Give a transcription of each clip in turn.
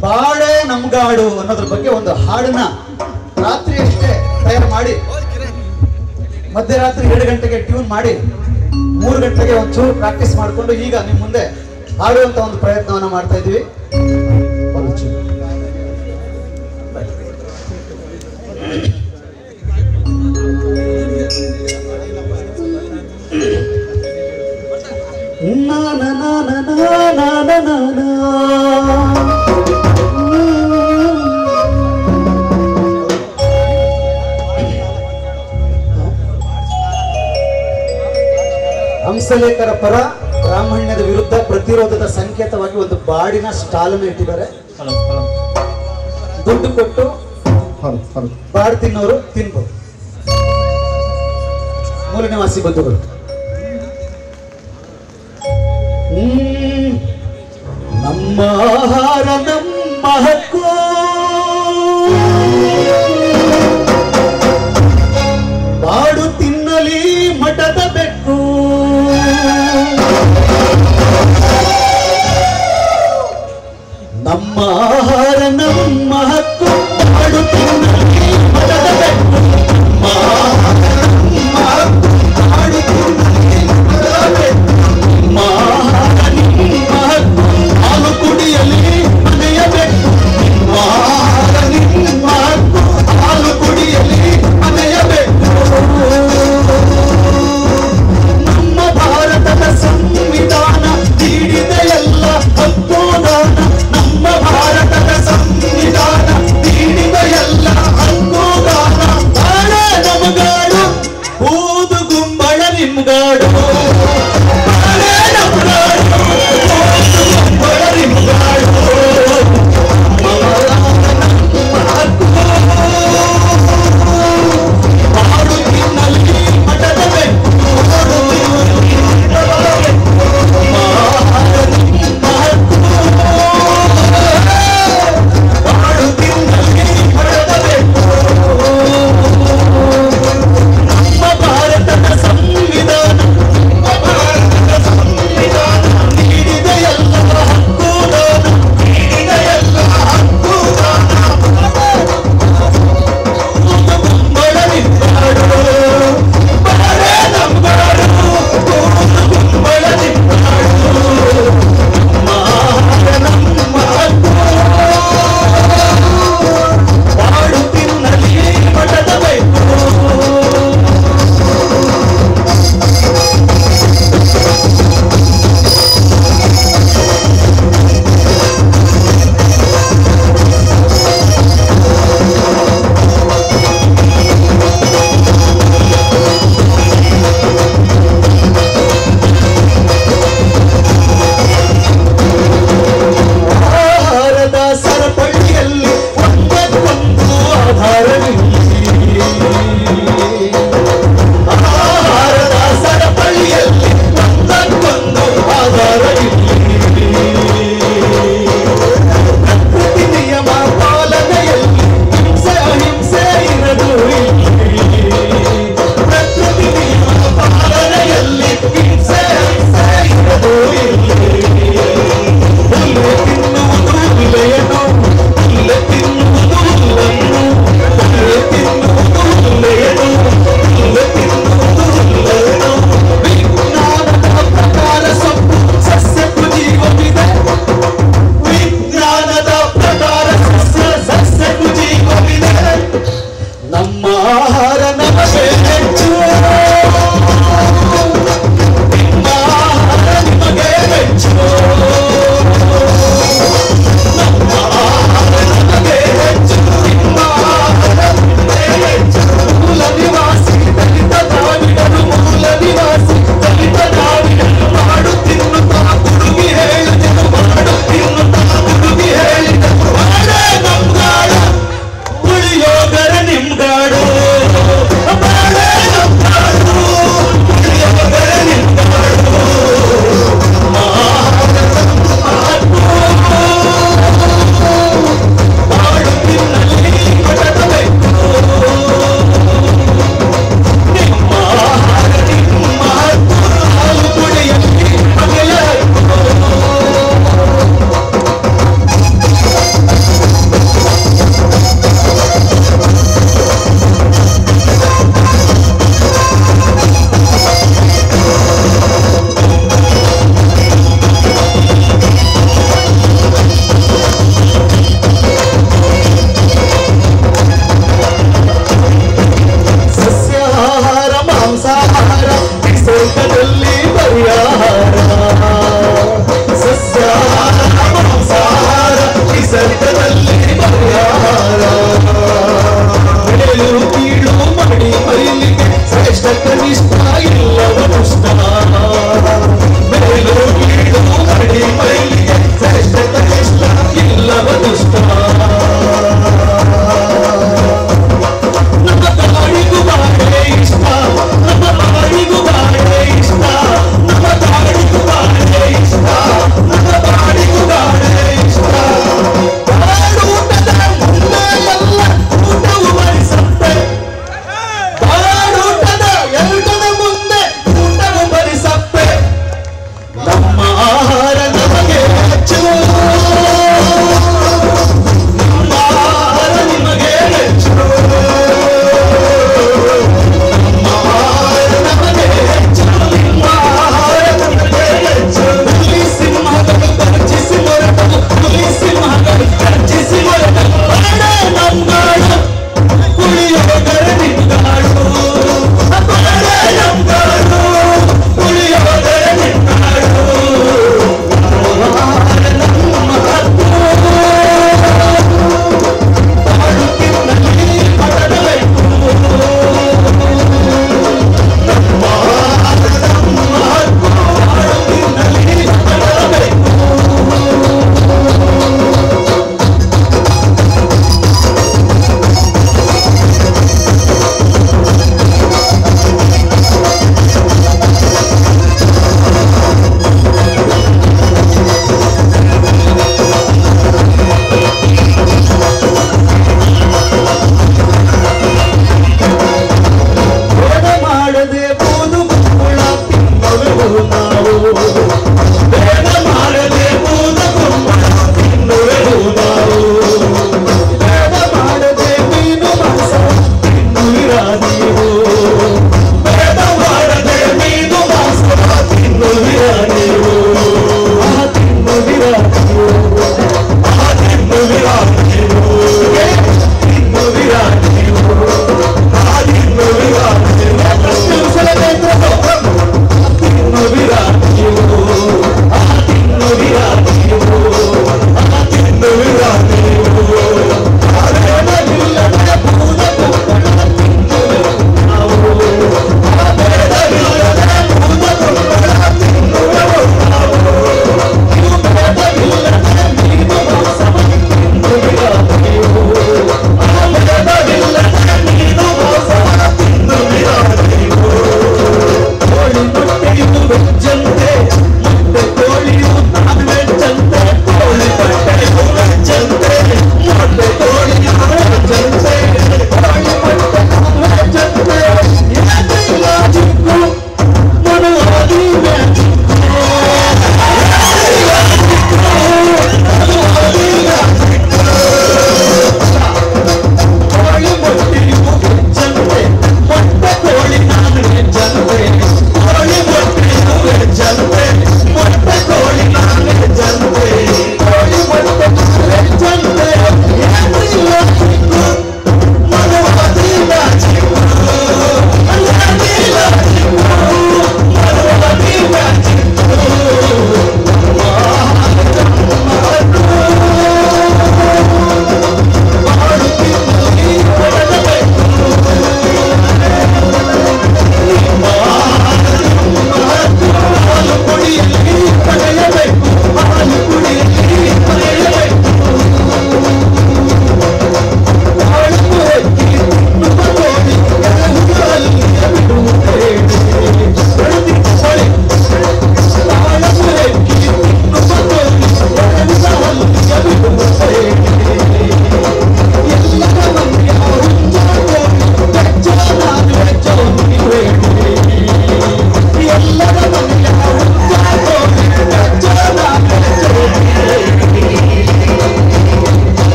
ಬಾಳೆ ನಮ್ಗಾಡು ಅನ್ನೋದ್ರ ಬಗ್ಗೆ ಒಂದು ಹಾಡನ್ನ ರಾತ್ರಿ ಅಷ್ಟೇ ತಯಾರು ಮಾಡಿ ಮಧ್ಯರಾತ್ರಿ ಎರಡು ಗಂಟೆಗೆ ಟ್ಯೂನ್ ಮಾಡಿ ಮೂರು ಗಂಟೆಗೆ ಒಂಚೂರು ಪ್ರಾಕ್ಟೀಸ್ ಮಾಡಿಕೊಂಡು ಈಗ ನಿಮ್ಮ ಮುಂದೆ ಹಾಡುವಂತ ಒಂದು ಪ್ರಯತ್ನವನ್ನ ಮಾಡ್ತಾ ಇದೀವಿ ಒಂದು ಚೂರು. ನಾ ನಾ ನಾ ನಾ ನಾ ನಾ ನಾ ನಾ. ಹಂಸಲೇಖರ ಪರ ಬ್ರಾಹ್ಮಣ್ಯದ ವಿರುದ್ಧ ಪ್ರತಿರೋಧದ ಸಂಕೇತವಾಗಿ ಒಂದು ಬಾಡಿನ ಸ್ಟಾಲನ್ನು ಇಟ್ಟಿದ್ದಾರೆ ಹಲೋ ಹಲೋ ದುಡ್ಡು ಕೊಟ್ಟು ಹಲೋ ಹಲೋ ಬಾಡ್ ತಿನ್ನೋರು ತಿನ್ಬೋದು ಮೂಲ ನಿವಾಸಿ ಬಂಧುಗಳು ಹ್ಮ್. ನಮ್ಮ ಆಹಾರ ನಮ್ಮ ಹಕ್ಕು ಬಾಡು ತಿನ್ನಲಿ ಮಠದ ಬೆಕ್ಕು ನಮ್ಮ ಆಹಾರ ನಮ್ಮ ಹಕ್ಕು ಬಾಡು ತಿನ್ನಲಿ ಮಠದ ಬೆಕ್ಕು ನಮ್ಮ ಆಹಾರ ನಮ್ಮ ಹಕ್ಕು ಬಾಡು ತಿನ್ನಲಿ ಮಠದ ಬೆಕ್ಕು ನಮ್ಮ ಆಹಾರ ನಿಮ್ಮ ಹಕ್ಕು ಹಾಲು ಕುಡಿಯಲಿ ಮನೆಯ ಬೆಕ್ಕು ನಿಮ್ಮ ಆಹಾರ ನಿಮ್ಮ ಹಕ್ಕು ಹಾಲು ಕುಡಿಯಲಿ ಮನೆಯ ಬೆಕ್ಕು ನಮ್ಮ ಭಾರತದ ಸಂವಿಧಾನ ನೀಡಿದ ಎಲ್ಲ ಹಕ್ಕುದಾನ ನಮ್ಮ ಭಾರತದ ಸಂವಿಧಾನ ನೀಡಿದ ಎಲ್ಲ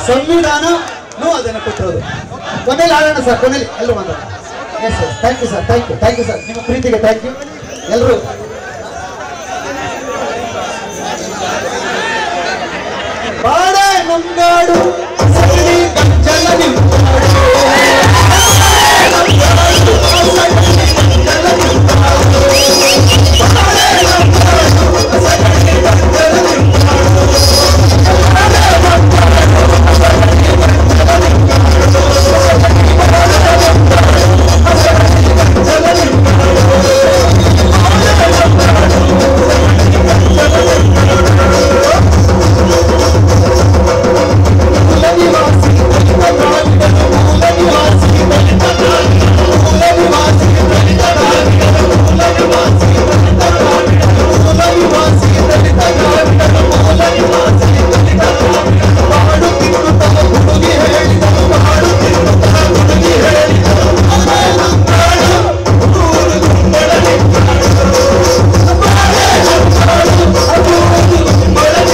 ಸಂವಿಧಾನನೂ ಅದನ್ನು ಕೊಟ್ಟಿರೋದು ಕೊನೆಯಲ್ಲಿ ಆಡೋಣ ಸರ್ ಕೊನೆಯಲ್ಲಿ ಎಲ್ಲರೂ ಮಾತಾಡ yes sir thank you sir thank you thank you sir ನಿಮ್ಮ ಪ್ರೀತಿಗೆ ಥ್ಯಾಂಕ್ ಯು ಎಲ್ಲರೂ ಬಾಡೆ ನಮ್ಗಾಡು ಸಗಣಿ ಕಂಚಲ ನಿಂತಾಡು. ಮೂಲನಿವಾಸಿ ದಲಿತ ದ್ರಾವಿಡರು, ಮೂಲನಿವಾಸಿ ದಲಿತ ದ್ರಾವಿಡರು, ಮೂಲನಿವಾಸಿ ದಲಿತ ದ್ರಾವಿಡರು, ಮೂಲನಿವಾಸಿ ದಲಿತ ದ್ರಾವಿಡರು, ಮೂಲನಿವಾಸಿ ದಲಿತ ದ್ರಾವಿಡರು, ಮೂಲನಿವಾಸಿ ದಲಿತ ದ್ರಾವಿಡರು, ಬಾಡು ತಿನ್ನುತ್ತಾ ಹುಡುಗಿ ಹೇಳಿದರು, ಬಾಡು ತಿನ್ನುತ್ತಾ ಹುಡುಗಿ ಹೇಳಿದರು, ಅದೇ ನಂಗಾಡು, ಊರು ಗುಂಬಳಲಿ ಬಾಳೆ ನಂಗಾಡು, ಅದು ಊರು ಗುಂಬಳಲಿ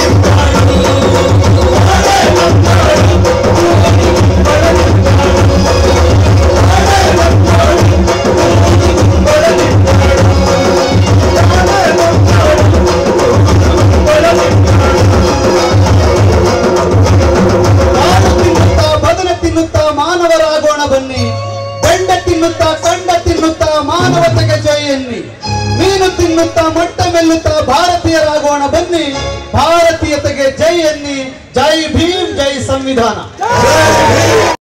ಕಾಡು ತಿನ್ನುತ್ತಾ ಬದನೆ ತಿನ್ನುತ್ತಾ ಮಾನವರಾಗೋಣ ಬನ್ನಿ ಬೆಂಡ ತಿನ್ನುತ್ತಾ ಕಂಡ ತಿನ್ನುತ್ತಾ ಮಾನವತೆಗೆ ಜೈ ಎನ್ನಿ ಮೀನು ತಿನ್ನುತ್ತಾ ಮೊಟ್ಟ ಮೆಲ್ಲುತ್ತಾ ಭಾರತೀಯರಾಗೋಣ ಬನ್ನಿ ಭಾರತೀಯತೆಗೆ ಜೈ ಎನ್ನಿ ಜೈ ಭೀಮ್ ಜೈ ಸಂವಿಧಾನ